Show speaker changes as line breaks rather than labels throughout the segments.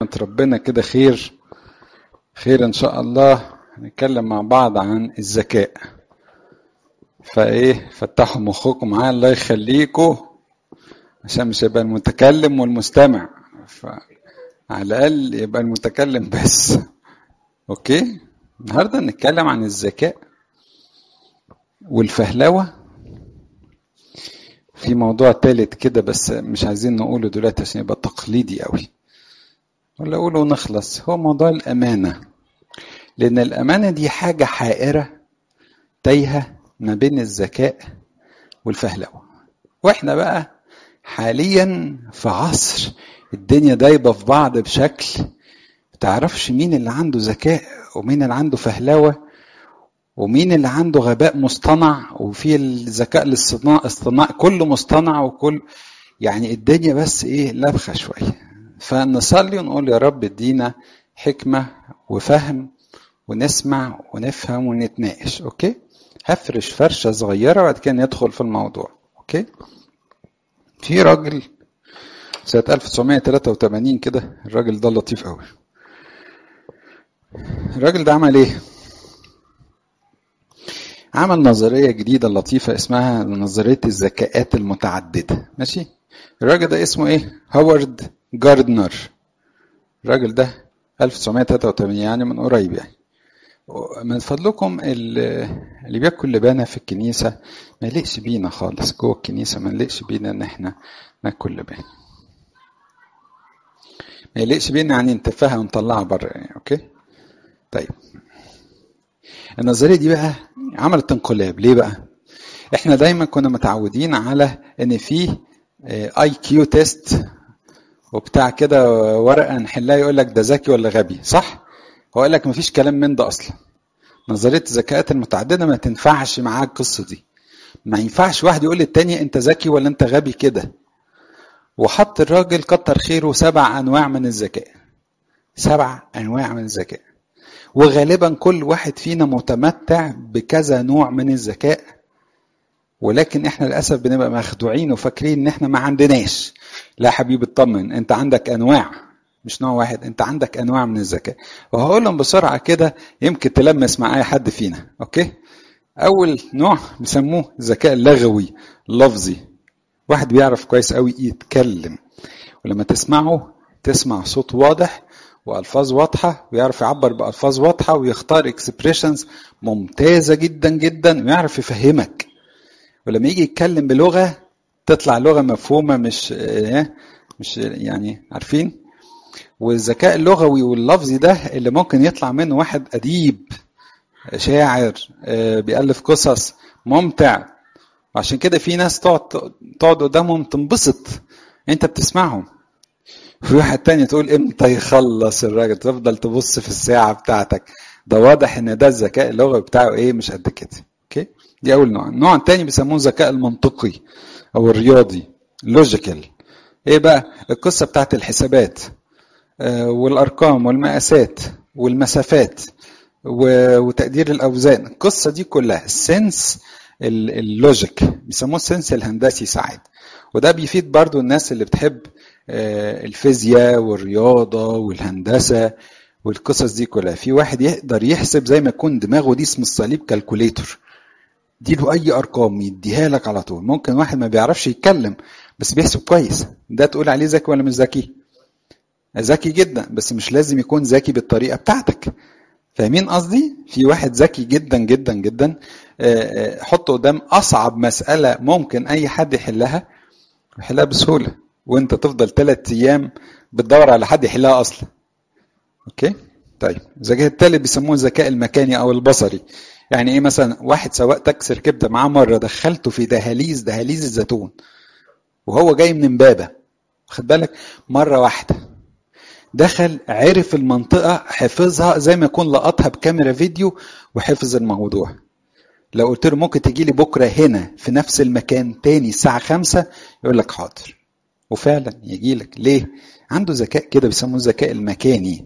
ربنا كده خير خير ان شاء الله هنتكلم مع بعض عن الذكاء فايه فتحوا مخكم معايا الله يخليكم عشان مش هيبقى المتكلم والمستمع فعلى الاقل يبقى المتكلم بس اوكي النهارده نتكلم عن الذكاء والفهلوه في موضوع تالت كده بس مش عايزين نقوله دلوقتي عشان يبقى تقليدي قوي ولا اقوله ونخلص هو موضوع الامانه لان الامانه دي حاجه حائره تايهه ما بين الذكاء والفهلوه واحنا بقى حاليا في عصر الدنيا دايبه في بعض بشكل تعرفش مين اللي عنده ذكاء ومين اللي عنده فهلوه ومين اللي عنده غباء مصطنع وفي الذكاء الاصطناع اصطناع كله مصطنع وكل يعني الدنيا بس ايه لبخه شويه فنصلي ونقول يا رب ادينا حكمه وفهم ونسمع ونفهم ونتناقش اوكي هفرش فرشه صغيره وبعد كده ندخل في الموضوع اوكي في راجل سنه 1983 كده الراجل ده لطيف قوي الراجل ده عمل ايه عمل نظريه جديده لطيفه اسمها نظريه الذكاءات المتعدده ماشي الراجل ده اسمه ايه هوارد جاردنر الراجل ده 1983 يعني من قريب يعني من فضلكم اللي بياكل لبانة في الكنيسة ما يليقش بينا خالص جوه الكنيسة ما يليقش بينا ان احنا ناكل لبان ما يليقش بينا يعني نتفاهة ونطلعها بره يعني اوكي طيب النظرية دي بقى عملت انقلاب ليه بقى احنا دايما كنا متعودين على ان في اي كيو تيست وبتاع كده ورقه نحلها يقول لك ده ذكي ولا غبي صح هو قال لك مفيش كلام من ده اصلا نظريه الذكاءات المتعدده ما تنفعش معاك القصه دي ما ينفعش واحد يقول للتاني انت ذكي ولا انت غبي كده وحط الراجل كتر خيره سبع انواع من الذكاء سبع انواع من الذكاء وغالبا كل واحد فينا متمتع بكذا نوع من الذكاء ولكن احنا للاسف بنبقى مخدوعين وفاكرين ان احنا ما عندناش لا حبيبي اطمن انت عندك انواع مش نوع واحد انت عندك انواع من الذكاء وهقول لهم بسرعه كده يمكن تلمس مع اي حد فينا اوكي اول نوع بيسموه الذكاء اللغوي لفظي واحد بيعرف كويس قوي يتكلم ولما تسمعه تسمع صوت واضح والفاظ واضحه ويعرف يعبر بالفاظ واضحه ويختار اكسبريشنز ممتازه جدا جدا ويعرف يفهمك ولما يجي يتكلم بلغه تطلع لغه مفهومه مش مش يعني عارفين والذكاء اللغوي واللفظي ده اللي ممكن يطلع منه واحد اديب شاعر بيالف قصص ممتع وعشان كده في ناس تقعد تقعد قدامهم تنبسط انت بتسمعهم في واحد تاني تقول امتى يخلص الراجل تفضل تبص في الساعه بتاعتك ده واضح ان ده الذكاء اللغوي بتاعه ايه مش قد كده اوكي دي اول نوع النوع التاني بيسموه الذكاء المنطقي او الرياضي لوجيكال ايه بقى القصه بتاعت الحسابات آه والارقام والمقاسات والمسافات وتقدير الاوزان القصه دي كلها السنس اللوجيك بيسموه السنس الهندسي ساعات وده بيفيد برضو الناس اللي بتحب آه الفيزياء والرياضه والهندسه والقصص دي كلها في واحد يقدر يحسب زي ما يكون دماغه دي اسم الصليب كالكوليتور اديله اي ارقام يديها لك على طول ممكن واحد ما بيعرفش يتكلم بس بيحسب كويس ده تقول عليه ذكي ولا مش ذكي ذكي جدا بس مش لازم يكون ذكي بالطريقه بتاعتك فاهمين قصدي في واحد ذكي جدا جدا جدا حط قدام اصعب مساله ممكن اي حد يحلها يحلها بسهوله وانت تفضل ثلاث ايام بتدور على حد يحلها اصلا اوكي طيب الذكاء التالت بيسموه الذكاء المكاني او البصري يعني ايه مثلا واحد سواق تاكسي ركبت معاه مره دخلته في دهاليز دهاليز الزيتون وهو جاي من امبابه خد بالك مره واحده دخل عرف المنطقه حفظها زي ما يكون لقطها بكاميرا فيديو وحفظ الموضوع لو قلت له ممكن تجي لي بكره هنا في نفس المكان تاني الساعه خمسة يقول لك حاضر وفعلا يجي لك ليه عنده ذكاء كده بيسموه الذكاء المكاني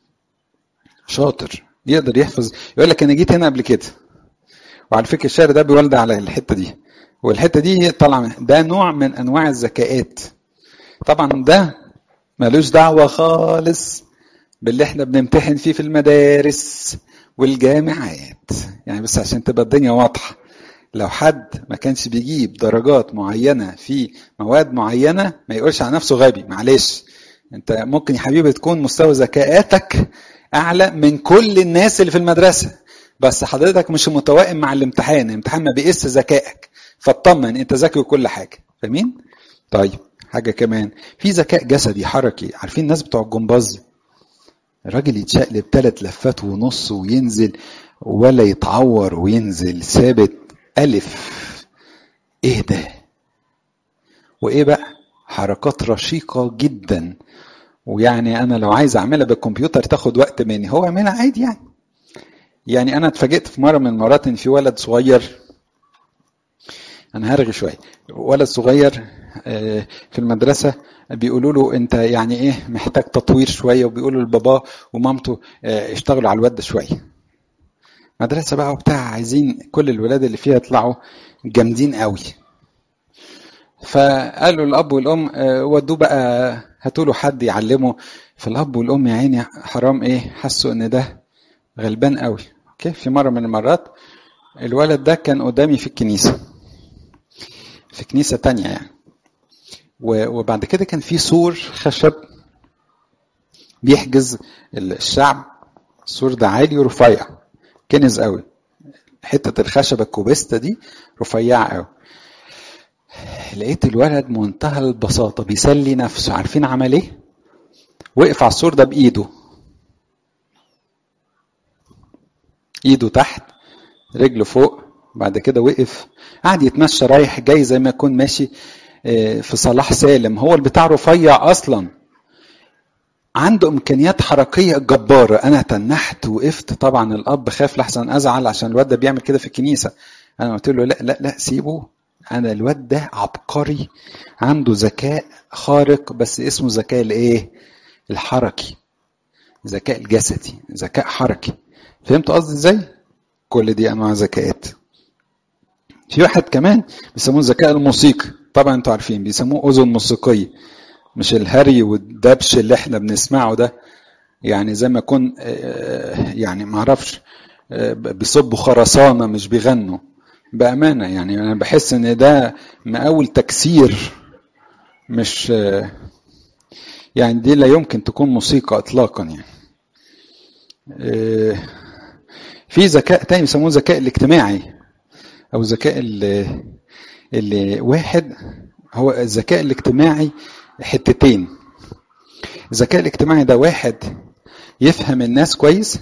شاطر يقدر يحفظ يقول لك انا جيت هنا قبل كده وعلى فكره الشعر ده بيولد على الحته دي والحته دي طالعه ده نوع من انواع الذكاءات طبعا ده ملوش دعوة خالص باللي احنا بنمتحن فيه في المدارس والجامعات يعني بس عشان تبقى الدنيا واضحة لو حد ما كانش بيجيب درجات معينة في مواد معينة ما يقولش على نفسه غبي معلش انت ممكن يا حبيبي تكون مستوى ذكاءاتك اعلى من كل الناس اللي في المدرسة بس حضرتك مش متوائم مع الامتحان الامتحان ما بيقيس ذكائك فاطمن انت ذكي وكل حاجة فاهمين طيب حاجة كمان في ذكاء جسدي حركي عارفين الناس بتوع الجمباز الراجل يتشقلب ثلاث لفات ونص وينزل ولا يتعور وينزل ثابت ألف إيه ده؟ وإيه بقى؟ حركات رشيقة جدا ويعني أنا لو عايز أعملها بالكمبيوتر تاخد وقت مني هو يعملها عادي يعني يعني أنا اتفاجئت في مرة من المرات إن في ولد صغير أنا هرغي شوية ولد صغير في المدرسة بيقولوا له أنت يعني إيه محتاج تطوير شوية وبيقولوا لباباه ومامته اشتغلوا على الواد ده شوية مدرسة بقى وبتاع عايزين كل الولاد اللي فيها يطلعوا جامدين قوي فقالوا الأب والأم ودوه بقى هاتوا له حد يعلمه فالأب والأم يا عيني حرام إيه حسوا إن ده غلبان قوي أوكي في مرة من المرات الولد ده كان قدامي في الكنيسة في كنيسة تانية يعني وبعد كده كان في سور خشب بيحجز الشعب السور ده عالي ورفيع كنز قوي حتة الخشبة الكوبيستا دي رفيعة قوي لقيت الولد منتهى البساطة بيسلي نفسه عارفين عمل ايه؟ وقف على السور ده بإيده ايده تحت رجله فوق بعد كده وقف قعد يتمشى رايح جاي زي ما يكون ماشي في صلاح سالم هو البتاع رفيع اصلا عنده امكانيات حركيه جباره انا تنحت وقفت طبعا الاب خاف لحسن ازعل عشان الواد ده بيعمل كده في الكنيسه انا قلت له لا لا لا سيبه انا الواد ده عبقري عنده ذكاء خارق بس اسمه ذكاء الايه الحركي ذكاء الجسدي ذكاء حركي فهمت قصدي ازاي كل دي انواع ذكاءات في واحد كمان بيسموه الذكاء الموسيقي طبعا انتوا عارفين بيسموه اذن موسيقيه مش الهري والدبش اللي احنا بنسمعه ده يعني زي ما يكون يعني ما اعرفش بيصبوا خرسانه مش بيغنوا بامانه يعني انا بحس ان ده مقاول تكسير مش يعني دي لا يمكن تكون موسيقى اطلاقا يعني في ذكاء تاني بيسموه الذكاء الاجتماعي او الذكاء اللي, اللي واحد هو الذكاء الاجتماعي حتتين الذكاء الاجتماعي ده واحد يفهم الناس كويس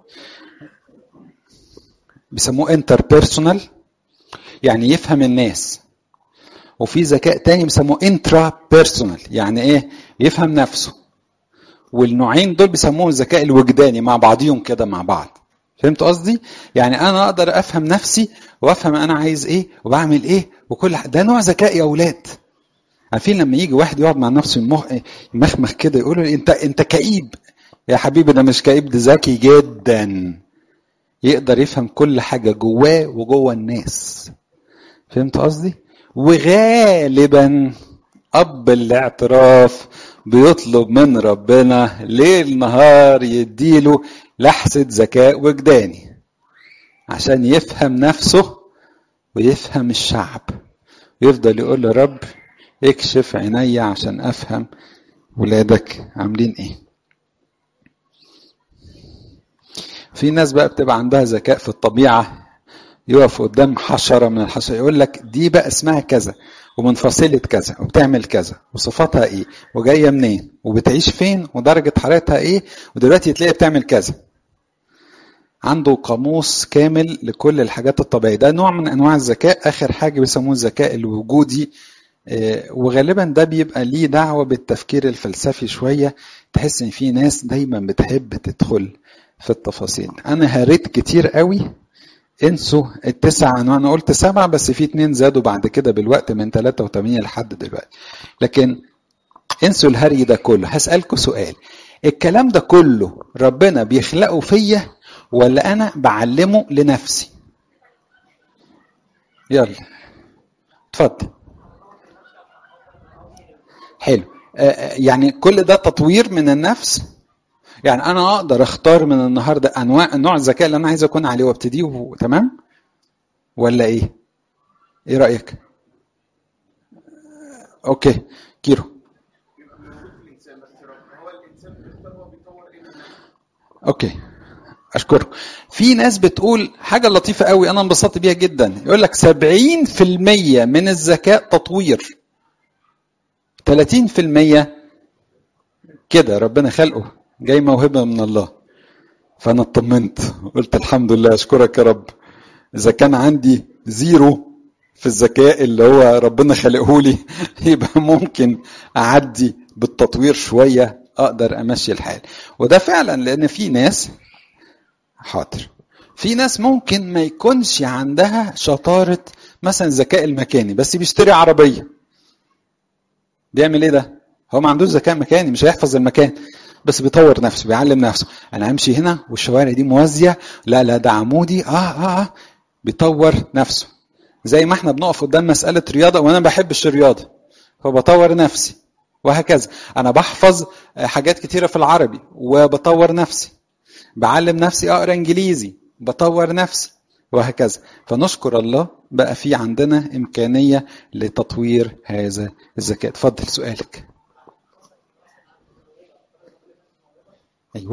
بيسموه انتر بيرسونال يعني يفهم الناس وفي ذكاء تاني بيسموه انترا بيرسونال يعني ايه يفهم نفسه والنوعين دول بيسموه الذكاء الوجداني مع بعضيهم كده مع بعض فهمت قصدي يعني انا اقدر افهم نفسي وافهم انا عايز ايه وبعمل ايه وكل ده نوع ذكاء يا اولاد عارفين لما يجي واحد يقعد مع نفسه يمخمخ كده يقول له انت انت كئيب يا حبيبي ده مش كئيب ده ذكي جدا يقدر يفهم كل حاجة جواه وجوه الناس فهمت قصدي وغالبا اب الاعتراف بيطلب من ربنا ليل نهار يديله لحظة ذكاء وجداني عشان يفهم نفسه ويفهم الشعب ويفضل يقول له رب اكشف عيني عشان افهم ولادك عاملين ايه في ناس بقى بتبقى عندها ذكاء في الطبيعة يقف قدام حشرة من الحشرة يقول لك دي بقى اسمها كذا ومنفصلة كذا وبتعمل كذا وصفاتها ايه وجاية منين وبتعيش فين ودرجة حرارتها ايه ودلوقتي تلاقيها بتعمل كذا عنده قاموس كامل لكل الحاجات الطبيعية ده نوع من انواع الذكاء اخر حاجة بيسموه الذكاء الوجودي وغالبا ده بيبقى ليه دعوة بالتفكير الفلسفي شوية تحس ان في ناس دايما بتحب تدخل في التفاصيل انا هريت كتير قوي انسوا التسع انواع انا قلت سبعة بس في اتنين زادوا بعد كده بالوقت من 83 لحد دلوقتي لكن انسوا الهري ده كله هسألكوا سؤال الكلام ده كله ربنا بيخلقه فيا ولا انا بعلمه لنفسي يلا اتفضل حلو يعني كل ده تطوير من النفس يعني انا اقدر اختار من النهارده انواع نوع الذكاء اللي انا عايز اكون عليه وابتديه تمام ولا ايه ايه رايك اوكي كيرو اوكي اشكرك في ناس بتقول حاجه لطيفه قوي انا انبسطت بيها جدا يقول لك 70% من الذكاء تطوير 30% كده ربنا خلقه جاي موهبه من الله فانا اطمنت قلت الحمد لله اشكرك يا رب اذا كان عندي زيرو في الذكاء اللي هو ربنا خلقه لي يبقى ممكن اعدي بالتطوير شويه اقدر امشي الحال وده فعلا لان في ناس حاضر في ناس ممكن ما يكونش عندها شطاره مثلا الذكاء المكاني بس بيشتري عربيه بيعمل ايه ده هو ما عندوش ذكاء مكاني مش هيحفظ المكان بس بيطور نفسه بيعلم نفسه انا امشي هنا والشوارع دي موازيه لا لا ده عمودي اه اه, آه. بيطور نفسه زي ما احنا بنقف قدام مساله رياضه وانا ما بحبش الرياضه فبطور نفسي وهكذا انا بحفظ حاجات كتيره في العربي وبطور نفسي بعلم نفسي اقرا انجليزي بطور نفسي وهكذا فنشكر الله بقى في عندنا امكانيه لتطوير هذا الذكاء اتفضل سؤالك ايوه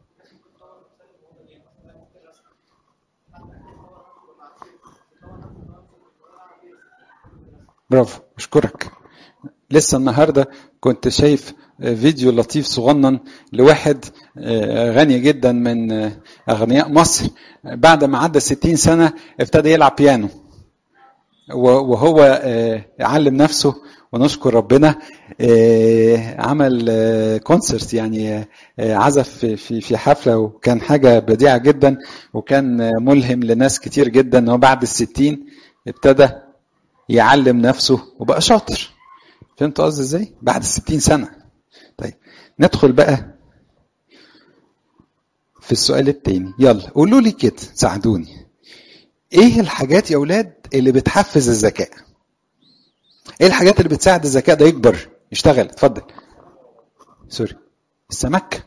برافو اشكرك لسه النهارده كنت شايف فيديو لطيف صغنن لواحد غني جدا من اغنياء مصر بعد ما عدى 60 سنه ابتدى يلعب بيانو وهو علم نفسه ونشكر ربنا عمل كونسرت يعني عزف في في حفله وكان حاجه بديعه جدا وكان ملهم لناس كتير جدا ان هو بعد الستين ابتدى يعلم نفسه وبقى شاطر فهمت قصدي ازاي؟ بعد الستين سنه طيب ندخل بقى في السؤال التاني يلا قولوا لي كده ساعدوني ايه الحاجات يا اولاد اللي بتحفز الذكاء ايه الحاجات اللي بتساعد الذكاء ده يكبر يشتغل اتفضل سوري السمك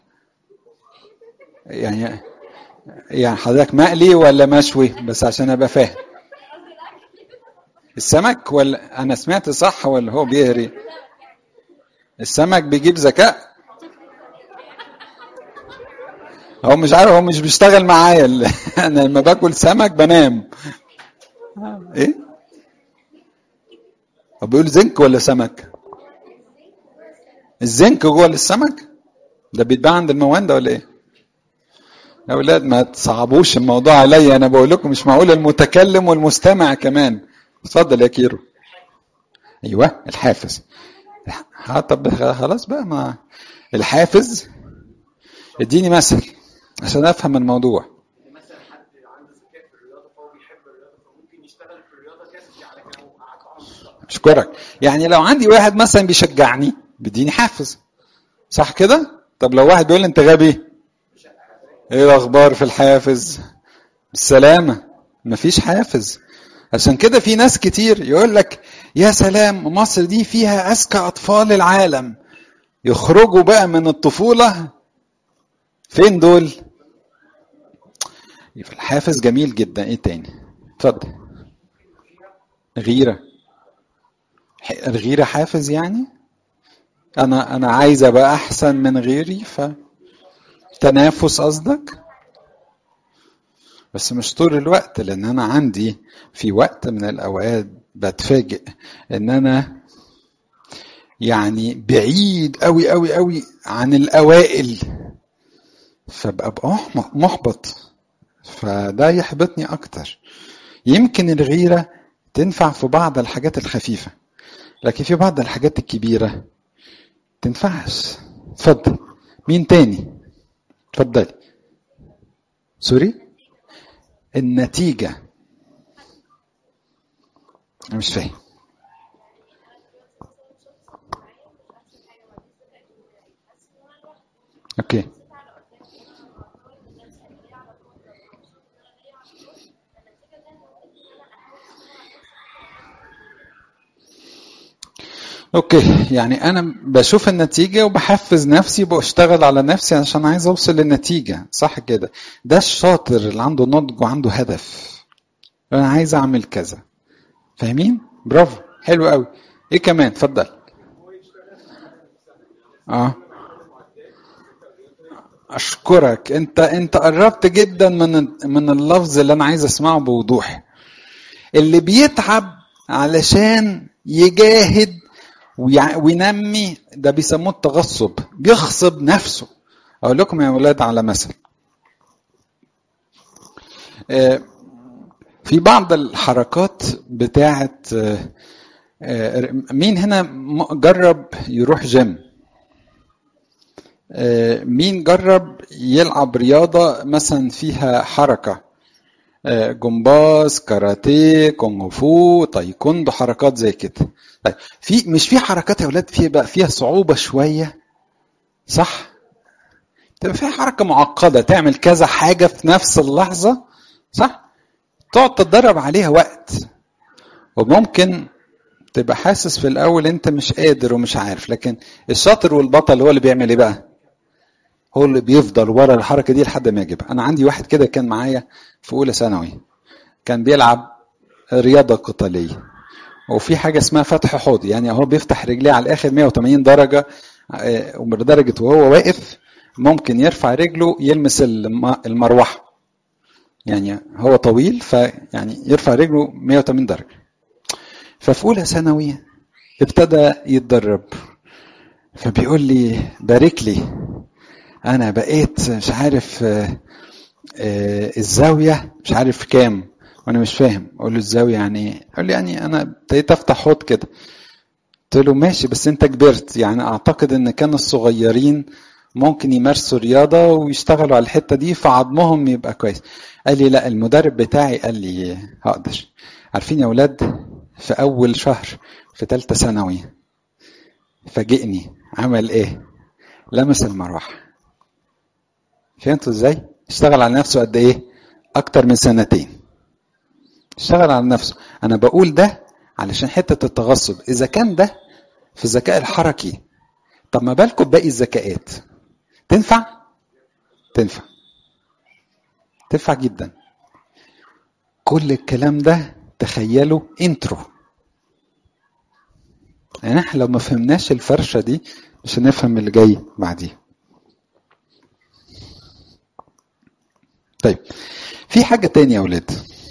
يعني يعني حضرتك مقلي ولا مشوي بس عشان ابقى فاهم السمك ولا انا سمعت صح ولا هو بيهري السمك بيجيب ذكاء هو مش عارف هو مش بيشتغل معايا انا لما باكل سمك بنام ايه هو بيقول زنك ولا سمك الزنك جوه السمك ده بيتباع عند الموانده ولا ايه يا اولاد ما تصعبوش الموضوع عليا انا بقول لكم مش معقول المتكلم والمستمع كمان اتفضل يا كيرو ايوه الحافز ها طب خلاص بقى ما الحافز اديني مثل عشان افهم الموضوع
مثلا حد عنده ذكاء في الرياضه فهو بيحب الرياضه فممكن يشتغل في الرياضه كاسبي على كده وقعدت على المستقبل
اشكرك يعني لو عندي واحد مثلا بيشجعني بيديني حافز صح كده طب لو واحد بيقول لي انت غبي ايه الاخبار في الحافز بالسلامه مفيش حافز عشان كده في ناس كتير يقول لك يا سلام مصر دي فيها اذكى اطفال العالم يخرجوا بقى من الطفوله فين دول يبقى الحافز جميل جدا ايه تاني اتفضل غيره الغيره حافز يعني انا انا عايز ابقى احسن من غيري ف تنافس قصدك بس مش طول الوقت لان انا عندي في وقت من الاوقات بتفاجئ ان انا يعني بعيد قوي قوي قوي عن الاوائل فبقى محبط فده يحبطني اكتر يمكن الغيره تنفع في بعض الحاجات الخفيفه لكن في بعض الحاجات الكبيره تنفعش اتفضل مين تاني اتفضلي سوري النتيجة أنا مش فاهم أوكي اوكي يعني انا بشوف النتيجه وبحفز نفسي وبشتغل على نفسي عشان عايز اوصل للنتيجه صح كده ده الشاطر اللي عنده نضج وعنده هدف انا عايز اعمل كذا فاهمين برافو حلو قوي ايه كمان اتفضل اه اشكرك انت انت قربت جدا من من اللفظ اللي انا عايز اسمعه بوضوح اللي بيتعب علشان يجاهد ويع- وينمي ده بيسموه التغصب بيغصب نفسه اقول لكم يا ولاد على مثل آه، في بعض الحركات بتاعه آه، آه، مين هنا م- جرب يروح جيم آه، مين جرب يلعب رياضة مثلا فيها حركة آه، جمباز كاراتيه كونغ فو تايكوندو حركات زي كده طيب في مش في حركات يا ولاد فيها بقى فيها صعوبة شوية صح تبقى فيها حركة معقدة تعمل كذا حاجة في نفس اللحظة صح تقعد تتدرب عليها وقت وممكن تبقى حاسس في الاول انت مش قادر ومش عارف لكن الشاطر والبطل هو اللي بيعمل ايه بقى هو اللي بيفضل ورا الحركه دي لحد ما يجيبها انا عندي واحد كده كان معايا في اولى ثانوي كان بيلعب رياضه قتاليه وفي حاجه اسمها فتح حوض يعني هو بيفتح رجليه على الاخر 180 درجه آه، ولدرجه وهو واقف ممكن يرفع رجله يلمس الم- المروحه يعني هو طويل فيعني يرفع رجله 180 درجه ففي اولى ثانوي ابتدى يتدرب فبيقول لي بارك لي انا بقيت مش عارف آه، آه، الزاويه مش عارف كام وانا مش فاهم اقول له الزاويه يعني ايه قال لي يعني انا ابتديت افتح حوض كده قلت له ماشي بس انت كبرت يعني اعتقد ان كان الصغيرين ممكن يمارسوا رياضة ويشتغلوا على الحتة دي فعظمهم يبقى كويس قال لي لا المدرب بتاعي قال لي هقدر عارفين يا ولاد في أول شهر في ثالثة ثانوي فاجئني عمل إيه؟ لمس المروحة فهمتوا إزاي؟ اشتغل على نفسه قد إيه؟ أكتر من سنتين اشتغل على نفسه أنا بقول ده علشان حتة التغصب إذا كان ده في الذكاء الحركي طب ما بالكم بباقي الذكاءات تنفع؟ تنفع تنفع جدا كل الكلام ده تخيلوا انترو يعني احنا لو ما فهمناش الفرشة دي مش هنفهم اللي جاي بعديه طيب في حاجة تانية يا ولاد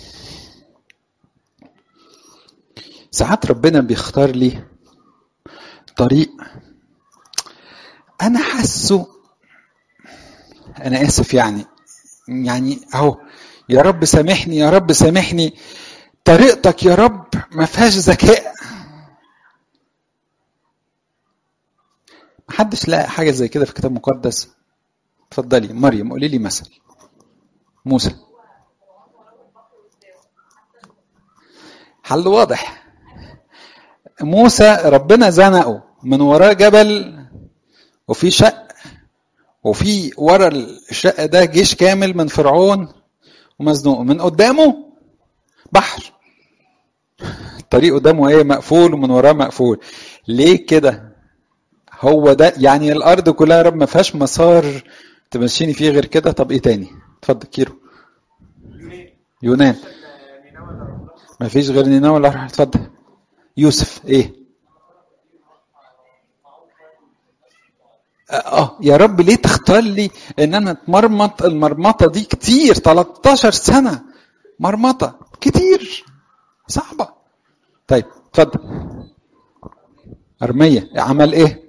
ساعات ربنا بيختار لي طريق انا حاسه انا اسف يعني يعني اهو يا رب سامحني يا رب سامحني طريقتك يا رب ما فيهاش ذكاء محدش لقى حاجه زي كده في الكتاب المقدس اتفضلي مريم قولي لي مثل موسى حل واضح موسى ربنا زنقه من وراه جبل وفي شق وفي ورا الشق ده جيش كامل من فرعون ومزنوق من قدامه بحر الطريق قدامه ايه مقفول ومن وراه مقفول ليه كده هو ده يعني الارض كلها يا رب ما فيهاش مسار تمشيني فيه غير كده طب ايه تاني اتفضل كيرو يونان ما فيش غير نينوى ولا راح اتفضل يوسف ايه اه يا رب ليه تختار لي ان انا اتمرمط المرمطه دي كتير 13 سنه مرمطه كتير صعبه طيب اتفضل ارميه عمل ايه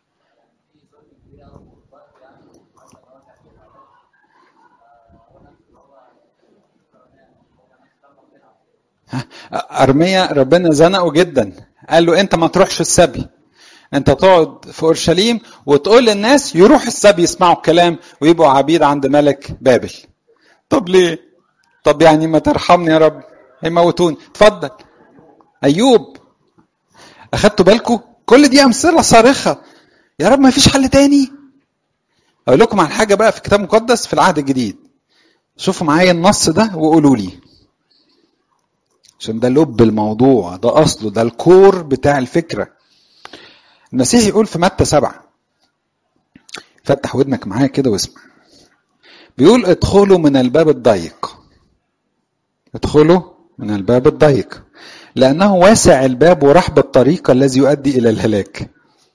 ارميه ربنا زنقه جدا قال له انت ما تروحش السبي انت تقعد في اورشليم وتقول للناس يروح السبي يسمعوا الكلام ويبقوا عبيد عند ملك بابل طب ليه طب يعني ما ترحمني يا رب هيموتوني اتفضل ايوب اخدتوا بالكم كل دي امثله صارخه يا رب ما فيش حل تاني اقول لكم عن حاجه بقى في الكتاب المقدس في العهد الجديد شوفوا معايا النص ده وقولوا لي عشان ده لب الموضوع ده اصله ده الكور بتاع الفكره المسيح يقول في متى سبعة فتح ودنك معايا كده واسمع بيقول ادخلوا من الباب الضيق ادخلوا من الباب الضيق لأنه واسع الباب ورحب الطريق الذي يؤدي إلى الهلاك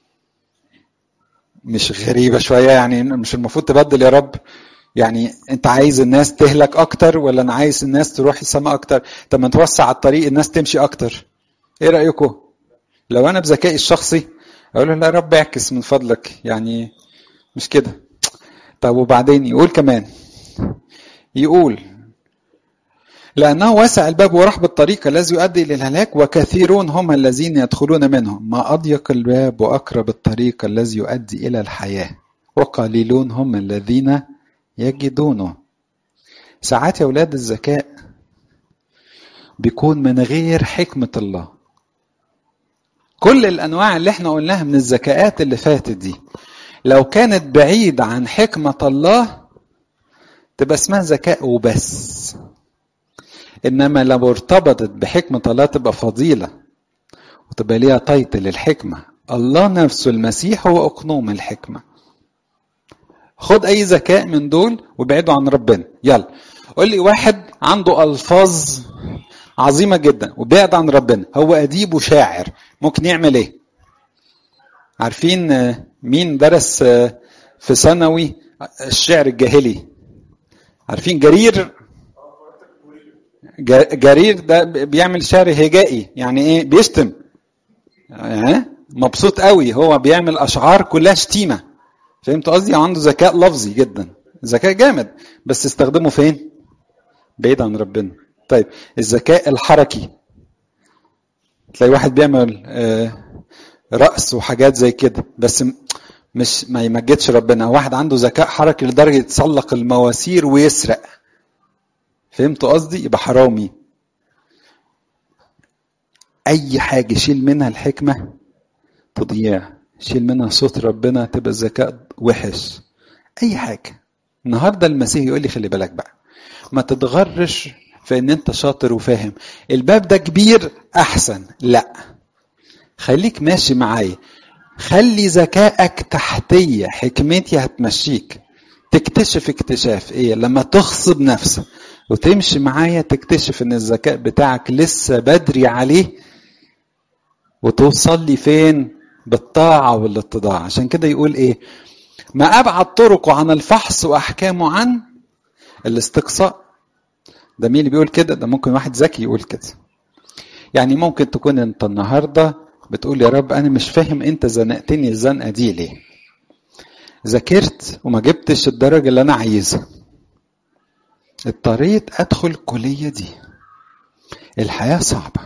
مش غريبة شوية يعني مش المفروض تبدل يا رب يعني انت عايز الناس تهلك اكتر ولا انا عايز الناس تروح السماء اكتر طب ما توسع الطريق الناس تمشي اكتر ايه رايكم لو انا بذكائي الشخصي اقول له لا يا رب اعكس من فضلك يعني مش كده طب وبعدين يقول كمان يقول لأنه واسع الباب ورحب الطريق الذي يؤدي إلى الهلاك وكثيرون هم الذين يدخلون منه ما أضيق الباب وأقرب الطريق الذي يؤدي إلى الحياة وقليلون هم الذين يجدونه ساعات يا أولاد الذكاء بيكون من غير حكمة الله كل الأنواع اللي احنا قلناها من الذكاءات اللي فاتت دي لو كانت بعيدة عن حكمة الله تبقى اسمها ذكاء وبس انما لو ارتبطت بحكمه الله تبقى فضيله وتبقى ليها تايتل الحكمه الله نفسه المسيح هو اقنوم الحكمه خد اي ذكاء من دول وابعده عن ربنا يلا قول لي واحد عنده الفاظ عظيمه جدا وبعد عن ربنا هو اديب وشاعر ممكن يعمل ايه عارفين مين درس في ثانوي الشعر الجاهلي عارفين جرير جرير ده بيعمل شعر هجائي يعني ايه بيشتم يعني مبسوط قوي هو بيعمل اشعار كلها شتيمه فهمت قصدي عنده ذكاء لفظي جدا ذكاء جامد بس استخدمه فين بعيد عن ربنا طيب الذكاء الحركي تلاقي واحد بيعمل آه رقص وحاجات زي كده بس مش ما يمجدش ربنا واحد عنده ذكاء حركي لدرجه يتسلق المواسير ويسرق فهمتوا قصدي يبقى حرامي اي حاجه شيل منها الحكمه تضيع شيل منها صوت ربنا تبقى الذكاء وحش اي حاجه النهارده المسيح يقول لي خلي بالك بقى ما تتغرش في ان انت شاطر وفاهم الباب ده كبير احسن لا خليك ماشي معايا خلي ذكائك تحتيه حكمتي هتمشيك تكتشف اكتشاف ايه لما تغصب نفسك وتمشي معايا تكتشف ان الذكاء بتاعك لسه بدري عليه وتوصل لي فين بالطاعة والاتضاع عشان كده يقول ايه ما ابعد طرقه عن الفحص واحكامه عن الاستقصاء ده مين اللي بيقول كده ده ممكن واحد ذكي يقول كده يعني ممكن تكون انت النهارده بتقول يا رب انا مش فاهم انت زنقتني الزنقه دي ليه ذاكرت وما جبتش الدرجه اللي انا عايزها اضطريت ادخل الكليه دي الحياه صعبه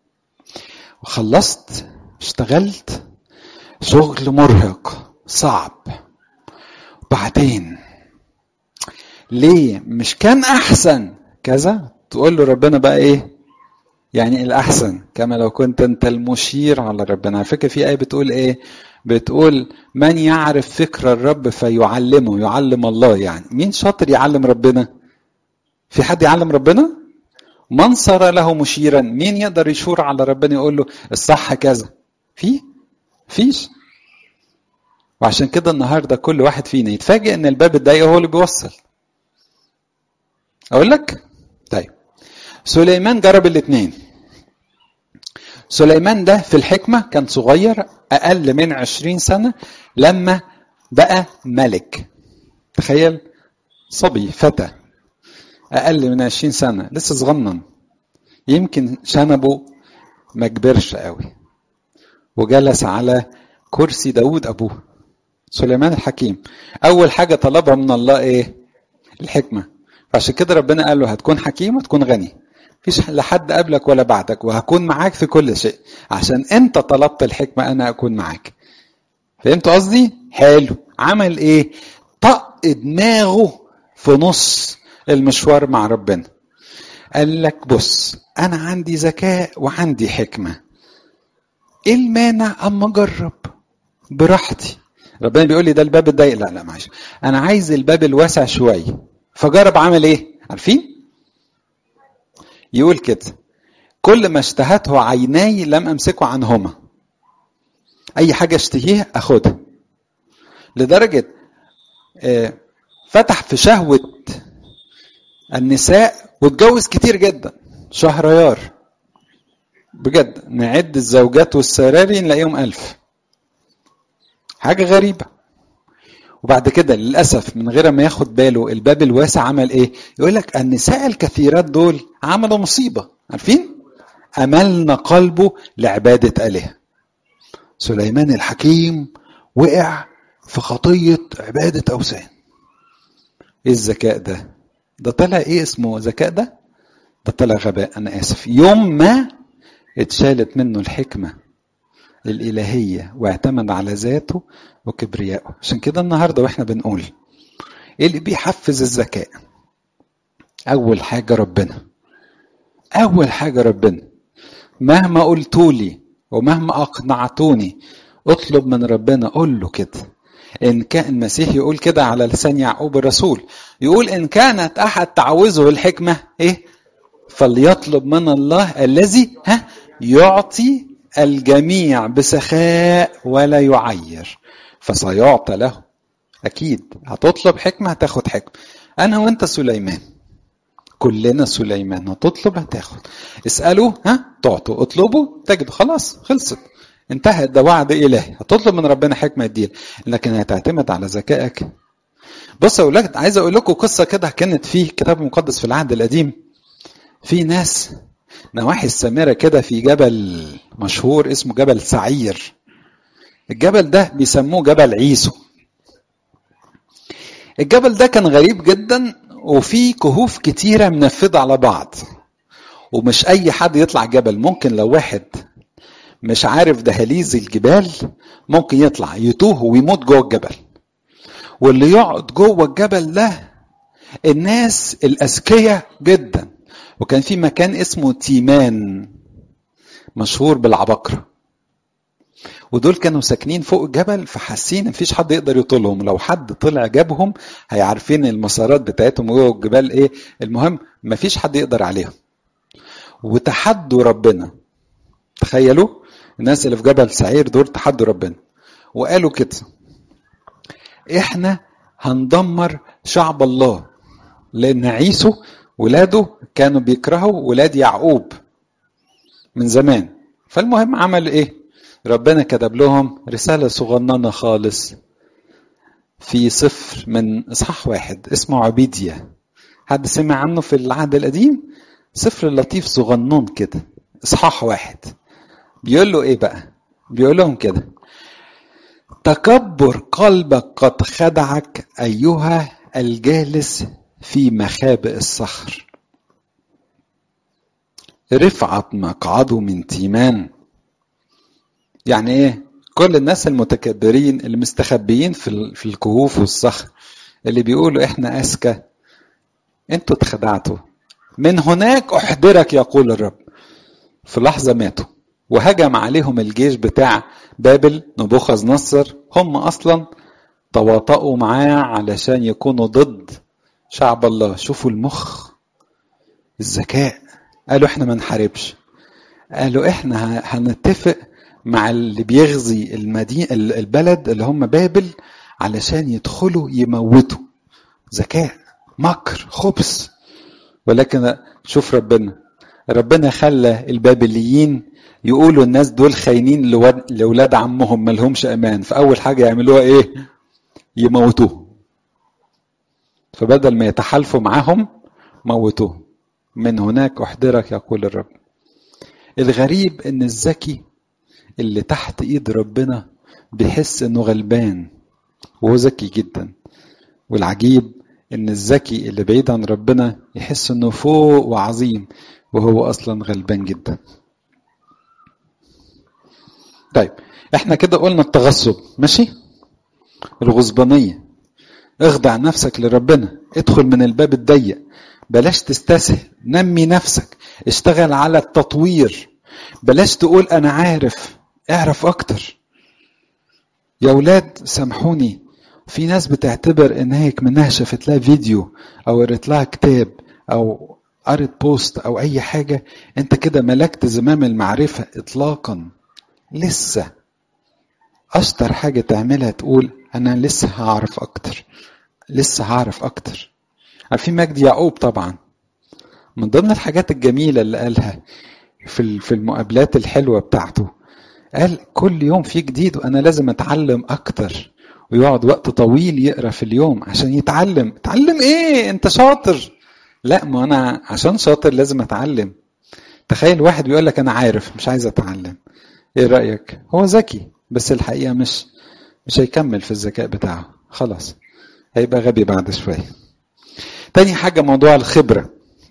وخلصت اشتغلت شغل مرهق صعب بعدين ليه مش كان احسن كذا تقول له ربنا بقى ايه يعني الاحسن كما لو كنت انت المشير على ربنا على فكره في ايه بتقول ايه بتقول من يعرف فكر الرب فيعلمه يعلم الله يعني مين شاطر يعلم ربنا في حد يعلم ربنا من صار له مشيرا مين يقدر يشور على ربنا يقول له الصح كذا في فيش وعشان كده النهارده كل واحد فينا يتفاجئ ان الباب الضيق هو اللي بيوصل اقول لك طيب سليمان جرب الاثنين سليمان ده في الحكمة كان صغير أقل من عشرين سنة لما بقى ملك تخيل صبي فتى أقل من عشرين سنة لسه صغنن يمكن شنبه ما كبرش قوي وجلس على كرسي داود أبوه سليمان الحكيم أول حاجة طلبها من الله إيه الحكمة فعشان كده ربنا قال له هتكون حكيم وتكون غني مفيش لحد قبلك ولا بعدك وهكون معاك في كل شيء عشان انت طلبت الحكمة انا اكون معاك فهمت قصدي حلو عمل ايه طق دماغه في نص المشوار مع ربنا قال لك بص انا عندي ذكاء وعندي حكمة ايه المانع اما اجرب براحتي ربنا بيقول لي ده الباب الضيق لا لا معلش انا عايز الباب الواسع شويه فجرب عمل ايه عارفين يقول كده كل ما اشتهته عيناي لم امسكه عنهما اي حاجه اشتهيها اخدها لدرجه آه، فتح في شهوه النساء واتجوز كتير جدا شهريار بجد نعد الزوجات والسراري نلاقيهم ألف حاجة غريبة وبعد كده للأسف من غير ما ياخد باله الباب الواسع عمل إيه؟ يقول لك النساء الكثيرات دول عملوا مصيبة عارفين؟ أملنا قلبه لعبادة آلهة سليمان الحكيم وقع في خطية عبادة أوثان إيه الذكاء ده؟ ده طلع إيه اسمه ذكاء ده؟ ده طلع غباء أنا آسف يوم ما اتشالت منه الحكمة الإلهية واعتمد على ذاته وكبريائه عشان كده النهاردة واحنا بنقول ايه اللي بيحفز الذكاء أول حاجة ربنا أول حاجة ربنا مهما قلتولي ومهما أقنعتوني اطلب من ربنا قول له كده إن كان المسيح يقول كده على لسان يعقوب الرسول يقول إن كانت أحد تعوزه الحكمة إيه فليطلب من الله الذي ها يعطي الجميع بسخاء ولا يعير فسيعطى له اكيد هتطلب حكمه هتاخد حكمه انا وانت سليمان كلنا سليمان هتطلب هتاخد اسالوا ها تعطوا اطلبوا تجدوا خلاص خلصت انتهت ده وعد الهي هتطلب من ربنا حكمه يديلك لكن هتعتمد على ذكائك بص يا اولاد عايز اقول لكم قصه كده كانت في كتاب مقدس في العهد القديم في ناس نواحي السامرة كده في جبل مشهور اسمه جبل سعير الجبل ده بيسموه جبل عيسو الجبل ده كان غريب جدا وفيه كهوف كتيرة منفذة على بعض ومش أي حد يطلع جبل ممكن لو واحد مش عارف دهاليز الجبال ممكن يطلع يتوه ويموت جوه الجبل واللي يقعد جوه الجبل ده الناس الأذكياء جدا وكان في مكان اسمه تيمان مشهور بالعباقرة ودول كانوا ساكنين فوق الجبل فحاسين مفيش حد يقدر يطولهم لو حد طلع جابهم هيعرفين المسارات بتاعتهم جوه الجبال ايه المهم مفيش حد يقدر عليهم وتحدوا ربنا تخيلوا الناس اللي في جبل سعير دول تحدوا ربنا وقالوا كده احنا هندمر شعب الله لان عيسو ولاده كانوا بيكرهوا ولاد يعقوب من زمان فالمهم عمل ايه ربنا كتب لهم رسالة صغننة خالص في صفر من اصحاح واحد اسمه عبيدية حد سمع عنه في العهد القديم صفر لطيف صغنون كده اصحاح واحد بيقول له ايه بقى بيقول لهم كده تكبر قلبك قد خدعك ايها الجالس في مخابئ الصخر رفعت مقعده من تيمان يعني ايه كل الناس المتكبرين اللي مستخبيين في في الكهوف والصخر اللي بيقولوا احنا اذكى انتوا اتخدعتوا من هناك احضرك يقول الرب في لحظه ماتوا وهجم عليهم الجيش بتاع بابل نبوخذ نصر هم اصلا تواطؤوا معاه علشان يكونوا ضد شعب الله شوفوا المخ الذكاء قالوا احنا ما نحاربش قالوا احنا هنتفق مع اللي بيغزي المدينة البلد اللي هم بابل علشان يدخلوا يموتوا ذكاء مكر خبث ولكن شوف ربنا ربنا خلى البابليين يقولوا الناس دول خاينين لولاد عمهم ما لهمش امان فاول حاجه يعملوها ايه يموتوه فبدل ما يتحالفوا معاهم موتوه من هناك احضرك يقول الرب الغريب ان الذكي اللي تحت ايد ربنا بيحس انه غلبان وهو ذكي جدا والعجيب ان الذكي اللي بعيد عن ربنا يحس انه فوق وعظيم وهو اصلا غلبان جدا طيب احنا كده قلنا التغصب ماشي الغصبانيه اخضع نفسك لربنا ادخل من الباب الضيق بلاش تستسهل نمي نفسك اشتغل على التطوير بلاش تقول انا عارف اعرف اكتر يا ولاد سامحوني في ناس بتعتبر ان هيك منها شافت لها فيديو او قريت لها كتاب او قريت بوست او اي حاجه انت كده ملكت زمام المعرفه اطلاقا لسه اشطر حاجه تعملها تقول انا لسه هعرف اكتر لسه هعرف اكتر عارفين مجدي يعقوب طبعا من ضمن الحاجات الجميله اللي قالها في في المقابلات الحلوه بتاعته قال كل يوم في جديد وانا لازم اتعلم اكتر ويقعد وقت طويل يقرا في اليوم عشان يتعلم اتعلم ايه انت شاطر لا ما انا عشان شاطر لازم اتعلم تخيل واحد بيقول لك انا عارف مش عايز اتعلم ايه رايك هو ذكي بس الحقيقه مش مش هيكمل في الذكاء بتاعه خلاص هيبقى غبي بعد شويه تاني حاجه موضوع الخبره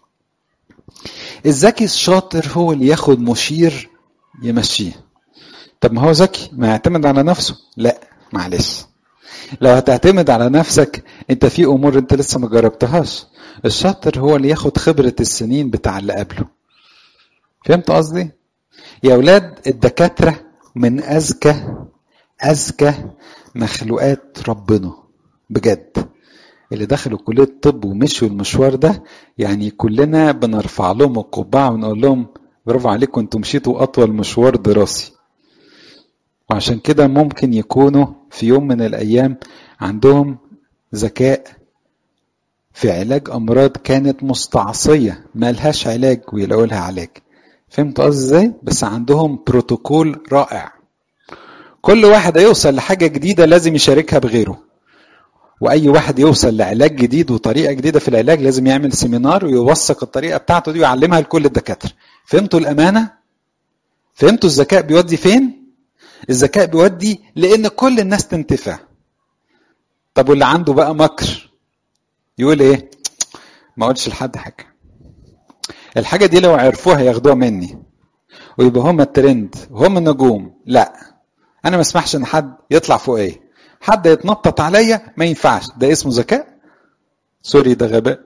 الذكي الشاطر هو اللي ياخد مشير يمشيه طب ما هو ذكي ما يعتمد على نفسه لا معلش لو هتعتمد على نفسك انت في امور انت لسه ما جربتهاش الشاطر هو اللي ياخد خبرة السنين بتاع اللي قبله فهمت قصدي يا اولاد الدكاترة من اذكى اذكى مخلوقات ربنا بجد اللي دخلوا كلية الطب ومشوا المشوار ده يعني كلنا بنرفع لهم القبعة ونقول لهم برافو عليكم انتم مشيتوا اطول مشوار دراسي وعشان كده ممكن يكونوا في يوم من الايام عندهم ذكاء في علاج امراض كانت مستعصيه ملهاش علاج ويلاقوا لها علاج فهمت قصدي ازاي بس عندهم بروتوكول رائع كل واحد يوصل لحاجه جديده لازم يشاركها بغيره واي واحد يوصل لعلاج جديد وطريقه جديده في العلاج لازم يعمل سيمينار ويوثق الطريقه بتاعته دي ويعلمها لكل الدكاتره فهمتوا الامانه فهمتوا الذكاء بيودي فين الذكاء بيودي لان كل الناس تنتفع طب واللي عنده بقى مكر يقول ايه ما اقولش لحد حاجه الحاجه دي لو عرفوها ياخدوها مني ويبقى هم الترند وهم النجوم لا انا ما اسمحش ان حد يطلع فوق ايه حد يتنطط عليا ما ينفعش ده اسمه ذكاء سوري ده غباء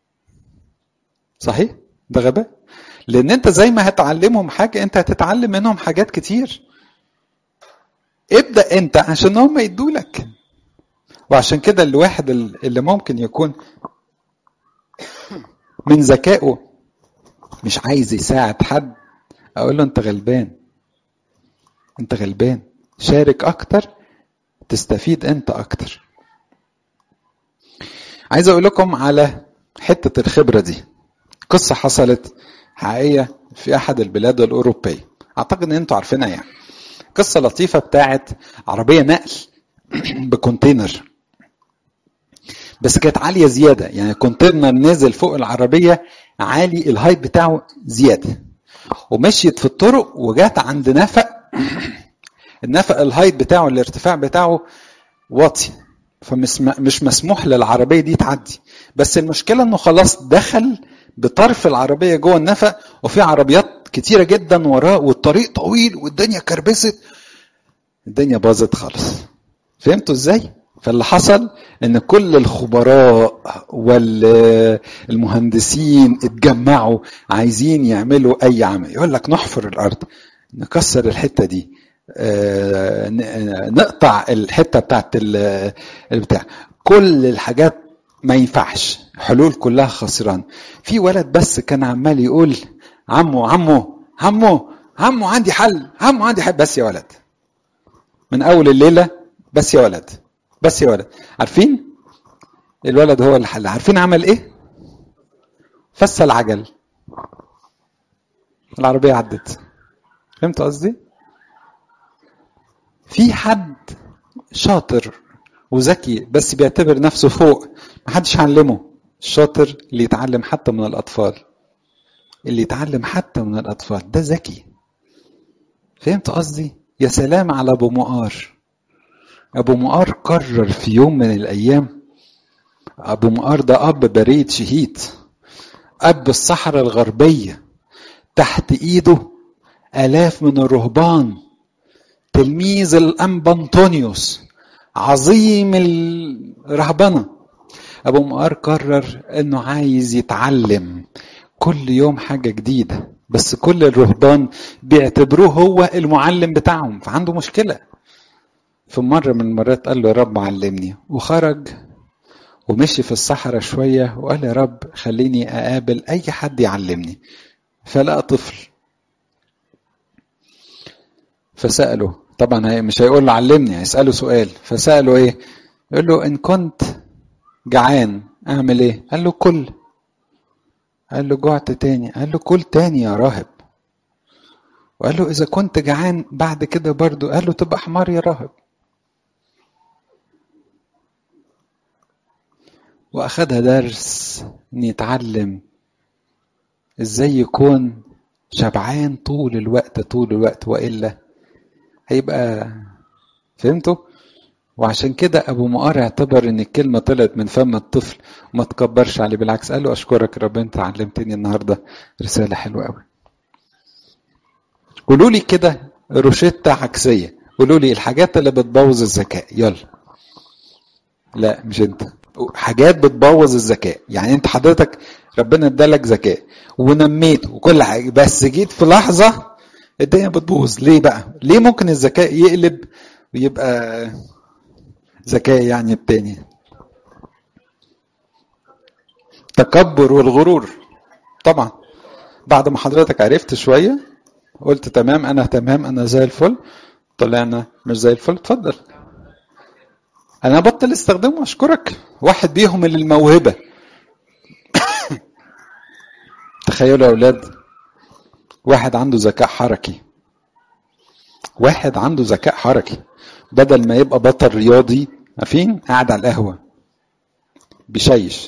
صحيح ده غباء لان انت زي ما هتعلمهم حاجه انت هتتعلم منهم حاجات كتير ابدا انت عشان هم يدولك وعشان كده الواحد اللي ممكن يكون من ذكائه مش عايز يساعد حد اقول له انت غلبان انت غلبان شارك اكتر تستفيد انت اكتر عايز اقول لكم على حته الخبره دي قصه حصلت حقيقيه في احد البلاد الاوروبيه اعتقد ان انتوا عارفينها يعني قصه لطيفه بتاعت عربيه نقل بكونتينر بس كانت عاليه زياده يعني كونتينر نزل فوق العربيه عالي الهايت بتاعه زياده ومشيت في الطرق وجات عند نفق النفق الهايت بتاعه الارتفاع بتاعه واطي فمش مش مسموح للعربيه دي تعدي بس المشكله انه خلاص دخل بطرف العربيه جوه النفق وفي عربيات كتيره جدا وراه والطريق طويل والدنيا كربست الدنيا باظت خالص فهمتوا ازاي فاللي حصل ان كل الخبراء والمهندسين اتجمعوا عايزين يعملوا اي عمل يقول لك نحفر الارض نكسر الحته دي نقطع الحته بتاعت البتاع كل الحاجات ما ينفعش حلول كلها خسران في ولد بس كان عمال يقول عمو عمو عمو عمو عندي حل عمو عندي حل بس يا ولد من اول الليله بس يا ولد بس يا ولد عارفين الولد هو اللي حل عارفين عمل ايه فس العجل العربيه عدت فهمت قصدي في حد شاطر وذكي بس بيعتبر نفسه فوق محدش علمه الشاطر اللي يتعلم حتى من الاطفال اللي يتعلم حتى من الاطفال ده ذكي فهمت قصدي يا سلام على ابو مقار ابو مقار قرر في يوم من الايام ابو مقار ده اب بريد شهيد اب الصحراء الغربيه تحت ايده الاف من الرهبان تلميذ الانبا انطونيوس عظيم الرهبنه ابو مقار قرر انه عايز يتعلم كل يوم حاجه جديده بس كل الرهبان بيعتبروه هو المعلم بتاعهم فعنده مشكله في مرة من المرات قال له يا رب علمني وخرج ومشي في الصحراء شوية وقال يا رب خليني أقابل أي حد يعلمني فلقى طفل فسأله طبعا هي مش هيقول له علمني هيساله سؤال فساله ايه يقول له ان كنت جعان اعمل ايه قال له كل قال له جعت تاني قال له كل تاني يا راهب وقال له اذا كنت جعان بعد كده برضو قال له تبقى حمار يا راهب واخدها درس ان يتعلم ازاي يكون شبعان طول الوقت طول الوقت والا هيبقى فهمتوا وعشان كده ابو مقار اعتبر ان الكلمه طلعت من فم الطفل وما تكبرش عليه بالعكس قال له اشكرك رب انت علمتني النهارده رساله حلوه قوي قولوا لي كده روشتة عكسيه قولوا لي الحاجات اللي بتبوظ الذكاء يلا لا مش انت حاجات بتبوظ الذكاء يعني انت حضرتك ربنا ادالك ذكاء ونميت وكل حاجه بس جيت في لحظه الدنيا بتبوظ ليه بقى ليه ممكن الذكاء يقلب ويبقى ذكاء يعني التاني تكبر والغرور طبعا بعد ما حضرتك عرفت شويه قلت تمام انا تمام انا زي الفل طلعنا مش زي الفل اتفضل انا بطل استخدمه اشكرك واحد بيهم اللي الموهبه تخيلوا يا اولاد واحد عنده ذكاء حركي واحد عنده ذكاء حركي بدل ما يبقى بطل رياضي عارفين قاعد على القهوه بيشيش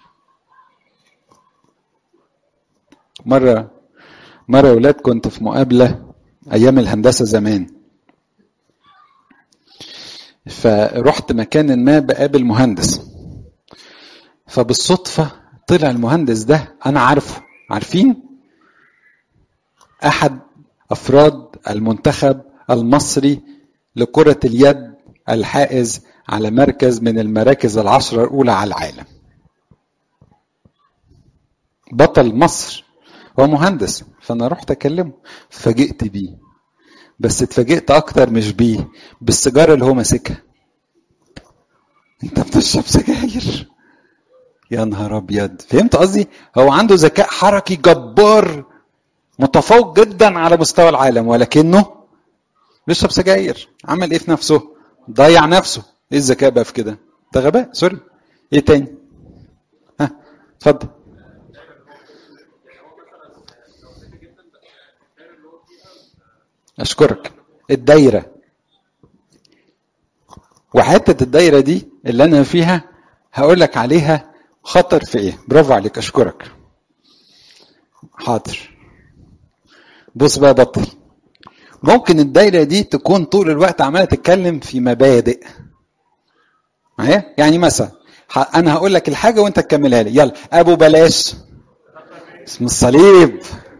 مره مره يا اولاد كنت في مقابله ايام الهندسه زمان فرحت مكان ما بقابل مهندس فبالصدفه طلع المهندس ده انا عارفه عارفين احد افراد المنتخب المصري لكره اليد الحائز على مركز من المراكز العشره الاولى على العالم بطل مصر هو مهندس فانا رحت اكلمه فاجئت بيه بس اتفاجئت اكتر مش بيه بالسيجاره اللي هو ماسكها انت بتشرب سجاير يا نهار ابيض فهمت قصدي هو عنده ذكاء حركي جبار متفوق جدا على مستوى العالم ولكنه بيشرب سجاير عمل ايه في نفسه ضيع نفسه ايه الذكاء بقى في كده ده غباء سوري ايه تاني ها اتفضل اشكرك الدايره وحته الدايره دي اللي انا فيها هقول لك عليها خطر في ايه برافو عليك اشكرك حاضر بص بقى بطل ممكن الدايره دي تكون طول الوقت عماله تتكلم في مبادئ معايا يعني مثلا انا هقول لك الحاجه وانت تكملها لي يلا ابو بلاش اسم الصليب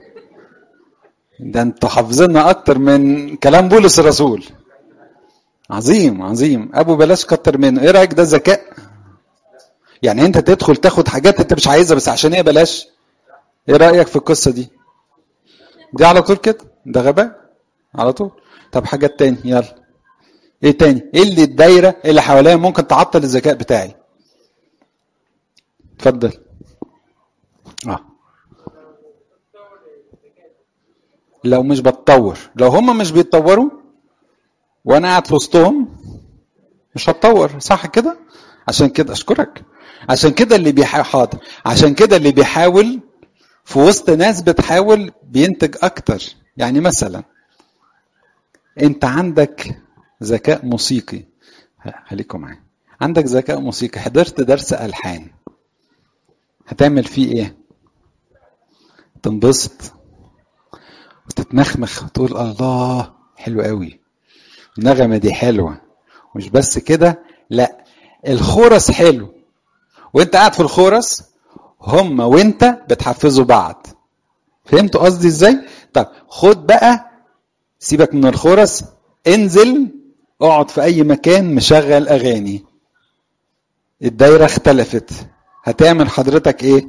ده انتوا حافظيننا اكتر من كلام بولس الرسول عظيم عظيم ابو بلاش كتر منه ايه رايك ده ذكاء يعني انت تدخل تاخد حاجات انت مش عايزها بس عشان ايه بلاش ايه رايك في القصه دي دي على طول كده ده غباء على طول طب حاجات تاني يلا ايه تاني ايه اللي الدايره اللي حواليا ممكن تعطل الذكاء بتاعي اتفضل اه لو مش بتطور لو هم مش بيتطوروا وانا قاعد في وسطهم مش هتطور صح كده عشان كده اشكرك عشان كده اللي بيحاول حاضر عشان كده اللي بيحاول في وسط ناس بتحاول بينتج اكتر يعني مثلا انت عندك ذكاء موسيقي خليكم معايا عندك ذكاء موسيقي حضرت درس الحان هتعمل فيه ايه تنبسط وتتمخمخ وتقول الله حلو قوي النغمة دي حلوة مش بس كده لا الخورس حلو وانت قاعد في الخورس هم وانت بتحفزوا بعض فهمتوا قصدي ازاي طب خد بقى سيبك من الخورس انزل اقعد في اي مكان مشغل اغاني الدايرة اختلفت هتعمل حضرتك ايه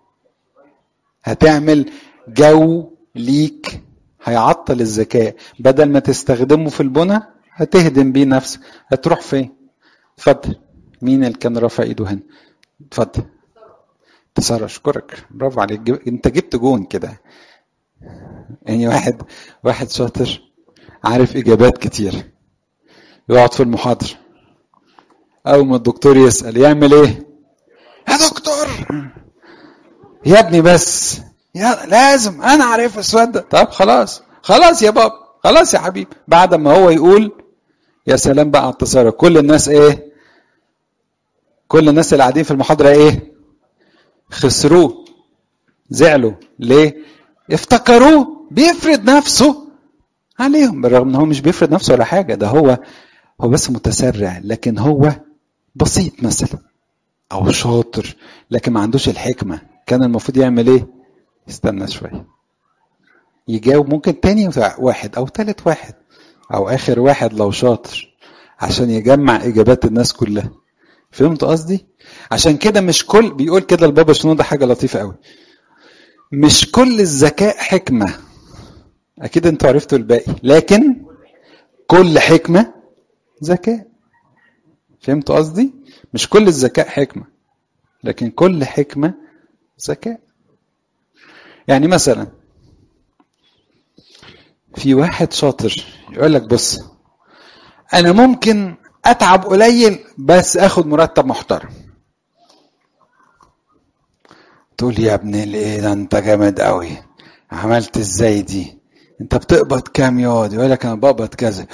هتعمل جو ليك هيعطل الذكاء بدل ما تستخدمه في البنى هتهدم بيه نفسك هتروح فين اتفضل مين اللي كان رافع ايده هنا اتفضل تسارة اشكرك برافو عليك جب... انت جبت جون كده يعني واحد واحد شاطر عارف اجابات كتير يقعد في المحاضره اول ما الدكتور يسال يعمل ايه يا دكتور يا ابني بس يا لازم انا عارف السؤال ده طب خلاص خلاص يا بابا خلاص يا حبيبي بعد ما هو يقول يا سلام بقى على التصرف كل الناس ايه كل الناس اللي قاعدين في المحاضره ايه خسروه زعلوا ليه افتكروه بيفرض نفسه عليهم بالرغم ان هو مش بيفرض نفسه ولا حاجه ده هو هو بس متسرع لكن هو بسيط مثلا او شاطر لكن ما عندوش الحكمه كان المفروض يعمل ايه يستنى شويه يجاوب ممكن تاني واحد او تالت واحد او اخر واحد لو شاطر عشان يجمع اجابات الناس كلها فهمت قصدي عشان كده مش كل بيقول كده البابا شنو ده حاجه لطيفه قوي مش كل الذكاء حكمه اكيد انتوا عرفتوا الباقي لكن كل حكمه ذكاء فهمتوا قصدي مش كل الذكاء حكمه لكن كل حكمه ذكاء يعني مثلا في واحد شاطر يقول لك بص انا ممكن اتعب قليل بس اخد مرتب محترم تقول يا ابن الايه ده انت جامد قوي عملت ازاي دي انت بتقبض كام يقعد يقول لك انا بقبض كذا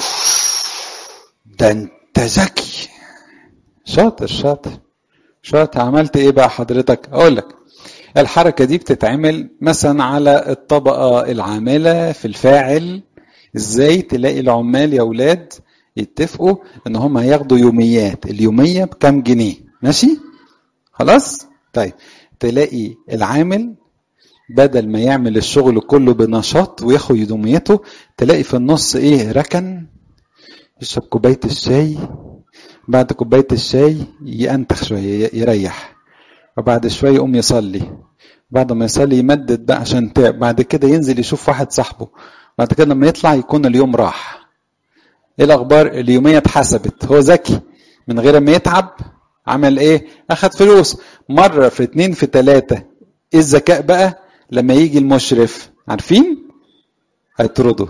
ده انت ذكي شاطر شاطر شاطر عملت ايه بقى حضرتك اقول لك الحركه دي بتتعمل مثلا على الطبقه العامله في الفاعل ازاي تلاقي العمال يا اولاد يتفقوا ان هم هياخدوا يوميات اليوميه بكام جنيه ماشي خلاص طيب تلاقي العامل بدل ما يعمل الشغل كله بنشاط وياخد يوميته تلاقي في النص ايه ركن يشرب كوبايه الشاي بعد كوبايه الشاي ينتخ شويه يريح وبعد شويه يقوم يصلي بعد ما يصلي يمدد بقى عشان تعب بعد كده ينزل يشوف واحد صاحبه بعد كده لما يطلع يكون اليوم راح ايه الاخبار اليوميه اتحسبت هو ذكي من غير ما يتعب عمل ايه اخد فلوس مره في اتنين في تلاته ايه الذكاء بقى لما يجي المشرف عارفين هيطرده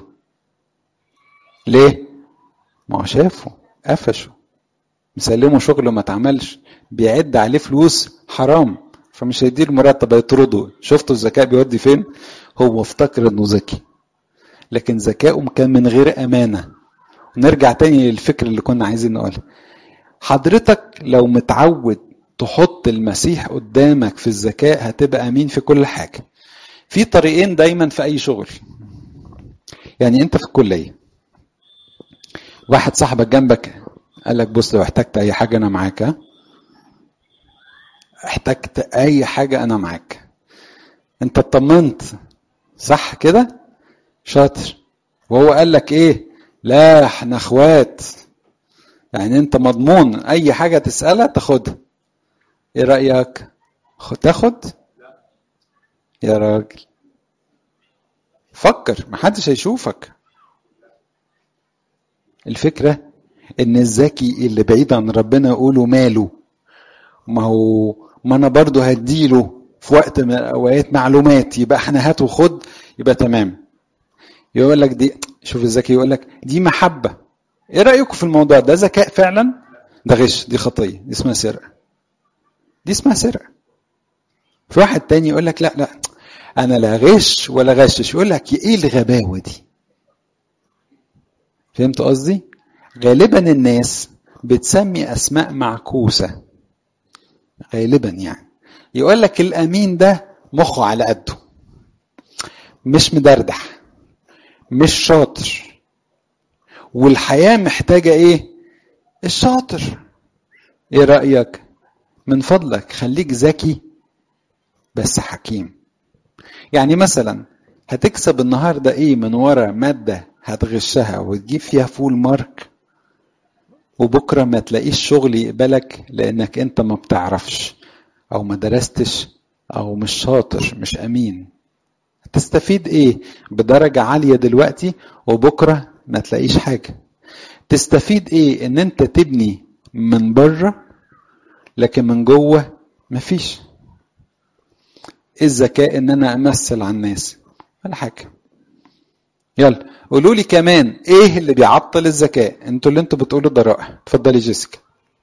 ليه ما هو شافه قفشه مسلمه شغل ما اتعملش بيعد عليه فلوس حرام فمش هيديله مرتب هيطرده شفتوا الذكاء بيودي فين هو افتكر انه ذكي لكن ذكائه كان من غير امانه ونرجع تاني للفكر اللي كنا عايزين نقوله حضرتك لو متعود تحط المسيح قدامك في الذكاء هتبقى امين في كل حاجه في طريقين دايما في اي شغل يعني انت في الكليه واحد صاحبك جنبك قال لك بص لو احتجت اي حاجه انا معاك ها احتجت اي حاجه انا معاك انت اطمنت صح كده شاطر وهو قال لك ايه لا احنا اخوات يعني انت مضمون اي حاجه تسالها تاخدها ايه رايك تاخد يا راجل فكر محدش هيشوفك الفكره ان الذكي اللي بعيد عن ربنا يقولوا ماله ما هو ما انا برضه هديله في وقت من الاوقات معلومات يبقى احنا هات وخد يبقى تمام يقول لك دي شوف الذكي يقول لك دي محبه ايه رايكم في الموضوع ده ذكاء فعلا ده غش دي خطيه دي اسمها سرقه دي اسمها سرقه في واحد تاني يقول لك لا لا انا لا غش ولا غشش يقول لك ايه الغباوه دي فهمت قصدي غالبا الناس بتسمي اسماء معكوسه غالبا يعني يقول لك الامين ده مخه على قده مش مدردح مش شاطر والحياه محتاجه ايه الشاطر ايه رايك من فضلك خليك ذكي بس حكيم يعني مثلا هتكسب النهارده ايه من ورا ماده هتغشها وتجيب فيها فول مارك وبكره ما تلاقيش شغل يقبلك لانك انت ما بتعرفش او ما درستش او مش شاطر مش امين تستفيد ايه بدرجة عالية دلوقتي وبكرة ما تلاقيش حاجة تستفيد ايه ان انت تبني من بره لكن من جوه مفيش ايه الذكاء ان انا امثل على الناس ولا حاجة يلا قولوا لي كمان ايه اللي بيعطل الذكاء انتوا اللي انتوا بتقولوا ده رائع اتفضلي جيسيكا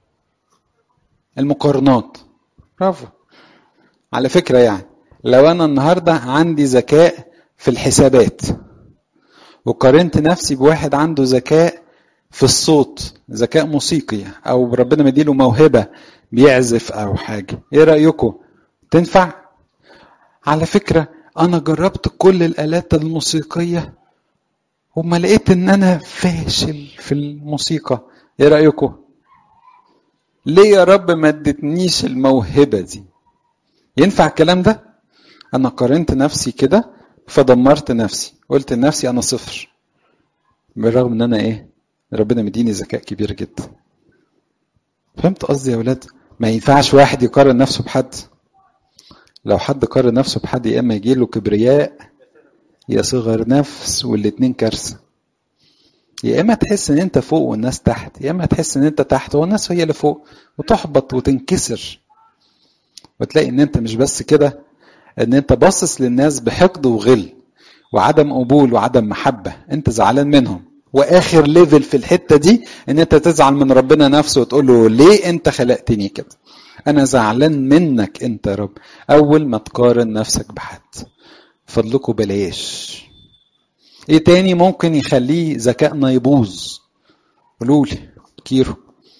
المقارنات برافو على فكره يعني لو انا النهارده عندي ذكاء في الحسابات وقارنت نفسي بواحد عنده ذكاء في الصوت ذكاء موسيقي او ربنا مديله موهبه بيعزف او حاجه ايه رايكم تنفع على فكره انا جربت كل الالات الموسيقيه وما لقيت ان انا فاشل في الموسيقى ايه رايكم ليه يا رب ما ادتنيش الموهبه دي ينفع الكلام ده انا قارنت نفسي كده فدمرت نفسي قلت لنفسي انا صفر بالرغم ان انا ايه ربنا مديني ذكاء كبير جدا فهمت قصدي يا ولاد ما ينفعش واحد يقارن نفسه بحد لو حد قارن نفسه بحد يا اما يجي له كبرياء يا صغر نفس والاتنين كارثه يا اما تحس ان انت فوق والناس تحت يا اما تحس ان انت تحت والناس هي اللي فوق وتحبط وتنكسر وتلاقي ان انت مش بس كده ان انت باصص للناس بحقد وغل وعدم قبول وعدم محبه انت زعلان منهم واخر ليفل في الحته دي ان انت تزعل من ربنا نفسه وتقول له ليه انت خلقتني كده انا زعلان منك انت يا رب اول ما تقارن نفسك بحد فضلكم بلاش ايه تاني ممكن يخليه ذكائنا يبوظ قولوا لي كيرو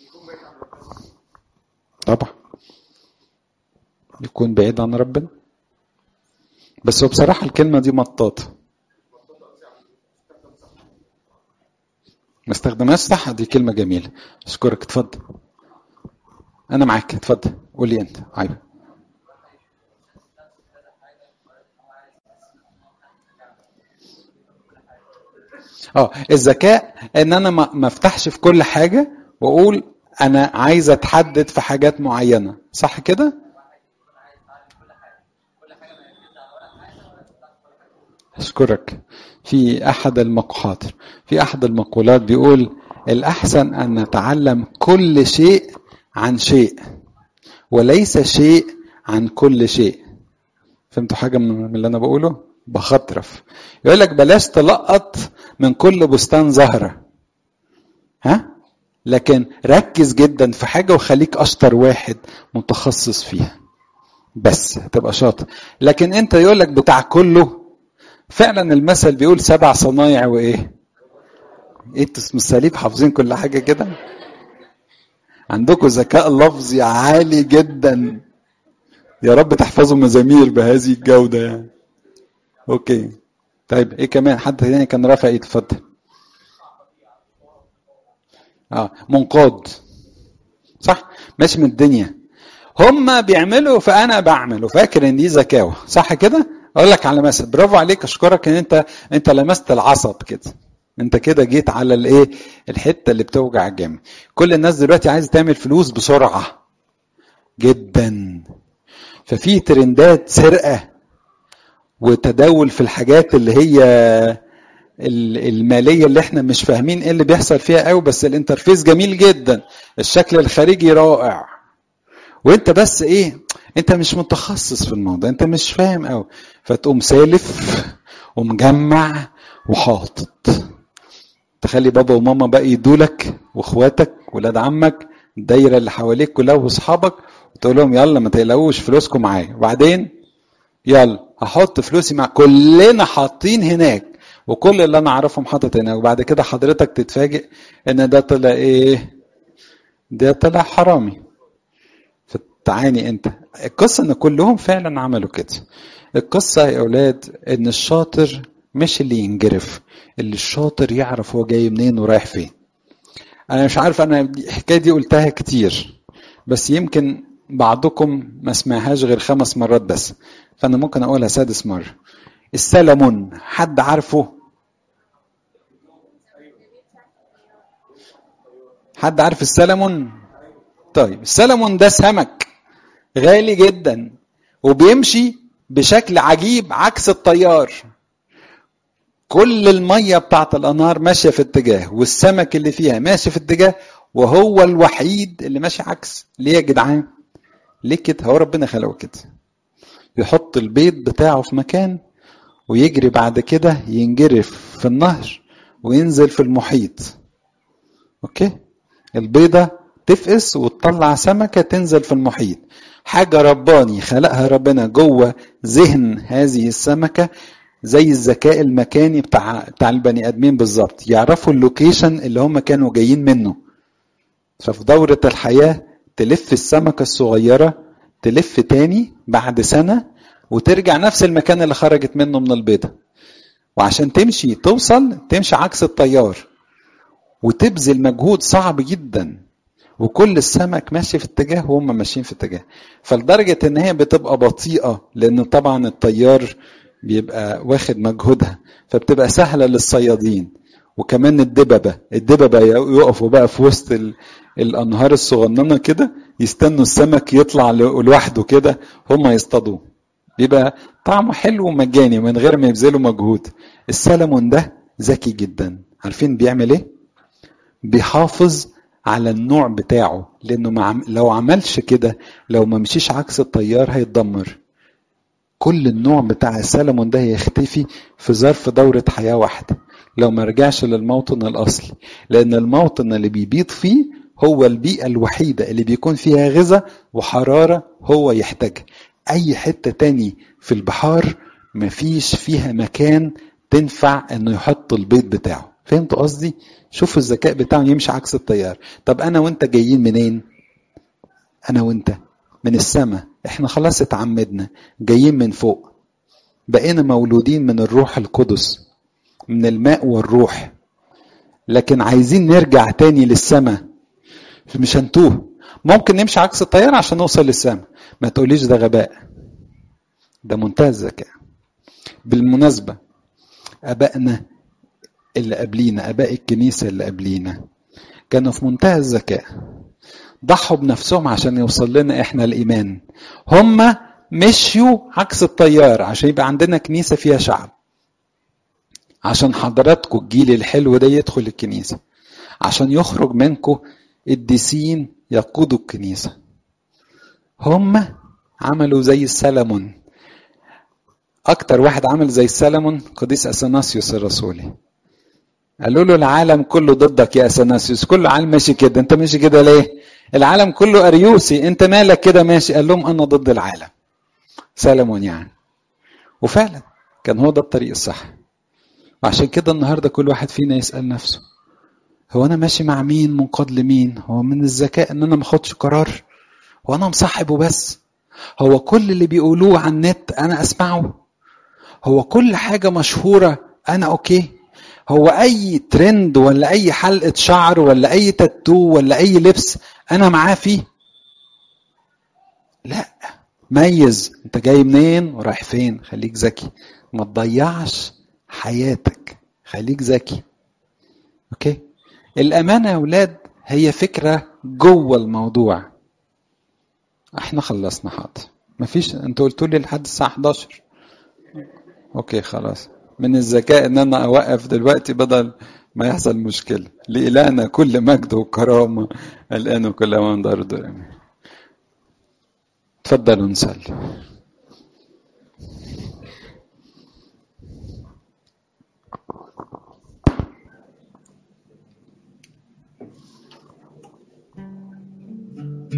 طبعا يكون بعيد عن ربنا بس هو بصراحة الكلمة دي مطاطة ما استخدمهاش صح دي كلمة جميلة اشكرك اتفضل انا معاك اتفضل قولي انت ايوه اه الذكاء ان انا ما ما افتحش في كل حاجه واقول انا عايز اتحدد في حاجات معينه صح كده اشكرك في احد المقاطر في احد المقولات بيقول الاحسن ان نتعلم كل شيء عن شيء وليس شيء عن كل شيء فهمتوا حاجه من اللي انا بقوله بخطرف يقول لك بلاش تلقط من كل بستان زهره ها لكن ركز جدا في حاجه وخليك اشطر واحد متخصص فيها بس هتبقى شاطر لكن انت يقول لك بتاع كله فعلا المثل بيقول سبع صنايع وايه ايه انتوا السليب حافظين كل حاجه كده عندكم ذكاء لفظي عالي جدا يا رب تحفظوا مزامير بهذه الجوده يعني اوكي طيب ايه كمان حد تاني كان رافع ايده اتفضل اه منقاد صح ماشي من الدنيا هم بيعملوا فانا بعمل وفاكر ان دي ذكاوه صح كده اقول لك على مثل برافو عليك اشكرك ان انت انت لمست العصب كده انت كده جيت على الايه الحته اللي بتوجع جامد كل الناس دلوقتي عايزه تعمل فلوس بسرعه جدا ففي ترندات سرقه وتداول في الحاجات اللي هي الماليه اللي احنا مش فاهمين ايه اللي بيحصل فيها قوي بس الانترفيس جميل جدا الشكل الخارجي رائع وانت بس ايه انت مش متخصص في الموضوع انت مش فاهم قوي فتقوم سالف ومجمع وحاطط تخلي بابا وماما بقى يدولك واخواتك ولاد عمك الدايره اللي حواليك كلها واصحابك وتقول لهم يلا ما تقلقوش فلوسكم معايا وبعدين يلا هحط فلوسي مع كلنا حاطين هناك وكل اللي انا اعرفهم حاطط هناك وبعد كده حضرتك تتفاجئ ان ده طلع ايه ده طلع حرامي فتعاني انت القصه ان كلهم فعلا عملوا كده القصه يا اولاد ان الشاطر مش اللي ينجرف اللي الشاطر يعرف هو جاي منين ورايح فين انا مش عارف انا الحكايه دي قلتها كتير بس يمكن بعضكم ما سمعهاش غير خمس مرات بس فانا ممكن اقولها سادس مره السلمون حد عارفه حد عارف السلمون طيب السلمون ده سمك غالي جدا وبيمشي بشكل عجيب عكس الطيار كل المية بتاعت الأنهار ماشية في اتجاه والسمك اللي فيها ماشي في اتجاه وهو الوحيد اللي ماشي عكس ليه يا جدعان ليه كده هو ربنا خلقه كده يحط البيض بتاعه في مكان ويجري بعد كده ينجرف في النهر وينزل في المحيط اوكي البيضة تفقس وتطلع سمكة تنزل في المحيط حاجة رباني خلقها ربنا جوه ذهن هذه السمكة زي الذكاء المكاني بتاع بتاع البني ادمين بالظبط يعرفوا اللوكيشن اللي هم كانوا جايين منه ففي دورة الحياة تلف السمكة الصغيرة تلف تاني بعد سنة وترجع نفس المكان اللي خرجت منه من البيضة وعشان تمشي توصل تمشي عكس التيار وتبذل مجهود صعب جدا وكل السمك ماشي في اتجاه وهم ماشيين في اتجاه فلدرجة ان هي بتبقى بطيئة لان طبعا التيار بيبقى واخد مجهودها فبتبقى سهلة للصيادين وكمان الدببة الدببة يقفوا بقى في وسط ال... الانهار الصغننة كده يستنوا السمك يطلع لوحده كده هم يصطادوه بيبقى طعمه حلو ومجاني من غير ما يبذلوا مجهود السلمون ده ذكي جدا عارفين بيعمل ايه بيحافظ على النوع بتاعه لانه مع... لو عملش كده لو ما مشيش عكس التيار هيتدمر كل النوع بتاع السلمون ده هيختفي في ظرف دورة حياة واحدة لو ما رجعش للموطن الأصلي لأن الموطن اللي بيبيض فيه هو البيئة الوحيدة اللي بيكون فيها غذاء وحرارة هو يحتاجها أي حتة تاني في البحار مفيش فيها مكان تنفع إنه يحط البيض بتاعه فهمتوا قصدي؟ شوفوا الذكاء بتاعه يمشي عكس التيار طب أنا وأنت جايين منين؟ أنا وأنت من السماء احنا خلاص اتعمدنا جايين من فوق بقينا مولودين من الروح القدس من الماء والروح لكن عايزين نرجع تاني للسماء مش هنتوه ممكن نمشي عكس التيار عشان نوصل للسماء ما تقوليش ده غباء ده منتهى الذكاء بالمناسبة أبائنا اللي قبلينا أباء الكنيسة اللي قبلينا كانوا في منتهى الذكاء ضحوا بنفسهم عشان يوصل لنا احنا الايمان هم مشيوا عكس التيار عشان يبقى عندنا كنيسه فيها شعب عشان حضراتكم الجيل الحلو ده يدخل الكنيسه عشان يخرج منكم الديسين يقودوا الكنيسه هم عملوا زي السلمون اكتر واحد عمل زي السلمون قديس اثناسيوس الرسولي قالوا له العالم كله ضدك يا اثناسيوس كل العالم ماشي كده انت ماشي كده ليه العالم كله اريوسي انت مالك كده ماشي قال لهم انا ضد العالم سلمون يعني وفعلا كان هو ده الطريق الصح وعشان كده النهارده كل واحد فينا يسال نفسه هو انا ماشي مع مين منقاد لمين هو من الذكاء ان انا ما اخدش قرار هو انا مصاحب وبس هو كل اللي بيقولوه على النت انا اسمعه هو كل حاجه مشهوره انا اوكي هو اي ترند ولا اي حلقه شعر ولا اي تاتو ولا اي لبس انا معاه فيه لا ميز انت جاي منين ورايح فين خليك ذكي ما تضيعش حياتك خليك ذكي اوكي الامانه يا اولاد هي فكره جوه الموضوع احنا خلصنا حاضر مفيش انتوا قلتوا لي لحد الساعه 11 اوكي خلاص من الذكاء ان انا اوقف دلوقتي بدل ما يحصل مشكله لإلهنا كل مجد وكرامه الان وكل اوان دار تفضلوا نصلي